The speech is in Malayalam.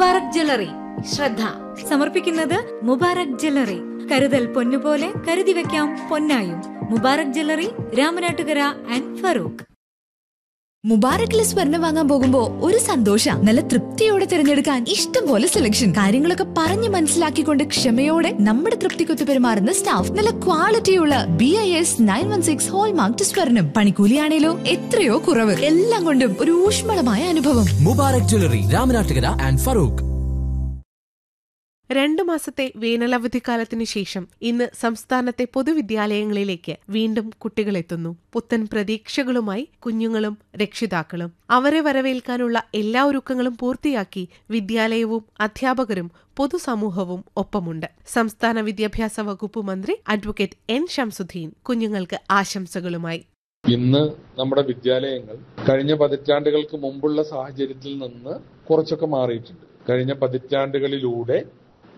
മുബാറക് ജ്വല്ലറി ശ്രദ്ധ സമർപ്പിക്കുന്നത് മുബാറക് ജ്വല്ലറി കരുതൽ പൊന്നുപോലെ കരുതി വെക്കാം പൊന്നായും മുബാറക് ജ്വല്ലറി രാമനാട്ടുകര ആൻഡ് ഫറൂഖ് മുബാറക്കിലെ സ്വർണം വാങ്ങാൻ പോകുമ്പോ ഒരു സന്തോഷ നല്ല തൃപ്തിയോടെ തിരഞ്ഞെടുക്കാൻ ഇഷ്ടം പോലെ സെലക്ഷൻ കാര്യങ്ങളൊക്കെ പറഞ്ഞു മനസ്സിലാക്കിക്കൊണ്ട് ക്ഷമയോടെ നമ്മുടെ തൃപ്തിക്കൊത്ത് പെരുമാറുന്ന സ്റ്റാഫ് നല്ല ക്വാളിറ്റിയുള്ള B I S nine one six hallmark സ്വർണം പണിക്കൂലിയാണേലോ എത്രയോ കുറവ് എല്ലാം കൊണ്ടും ഒരു ഊഷ്മളമായ അനുഭവം മുബാറക് ജ്വല്ലറി രാമനാട്ടുകര ആൻഡ് ഫറൂഖ് രണ്ടു മാസത്തെ വേനലവധിക്കാലത്തിനു ശേഷം ഇന്ന് സംസ്ഥാനത്തെ പൊതുവിദ്യാലയങ്ങളിലേക്ക് വീണ്ടും കുട്ടികളെത്തുന്നു പുത്തൻ പ്രതീക്ഷകളുമായി കുഞ്ഞുങ്ങളും രക്ഷിതാക്കളും അവരെ വരവേൽക്കാനുള്ള എല്ലാ ഒരുക്കങ്ങളും പൂർത്തിയാക്കി വിദ്യാലയവും അധ്യാപകരും പൊതുസമൂഹവും ഒപ്പമുണ്ട് സംസ്ഥാന വിദ്യാഭ്യാസ വകുപ്പ് മന്ത്രി അഡ്വക്കേറ്റ് എൻ ഷംസുദ്ദീൻ കുഞ്ഞുങ്ങൾക്ക് ആശംസകളുമായി ഇന്ന് നമ്മുടെ വിദ്യാലയങ്ങൾ കഴിഞ്ഞ പതിറ്റാണ്ടുകൾക്ക് മുമ്പുള്ള സാഹചര്യത്തിൽ നിന്ന് കുറച്ചൊക്കെ മാറിയിട്ടുണ്ട് കഴിഞ്ഞ പതിറ്റാണ്ടുകളിലൂടെ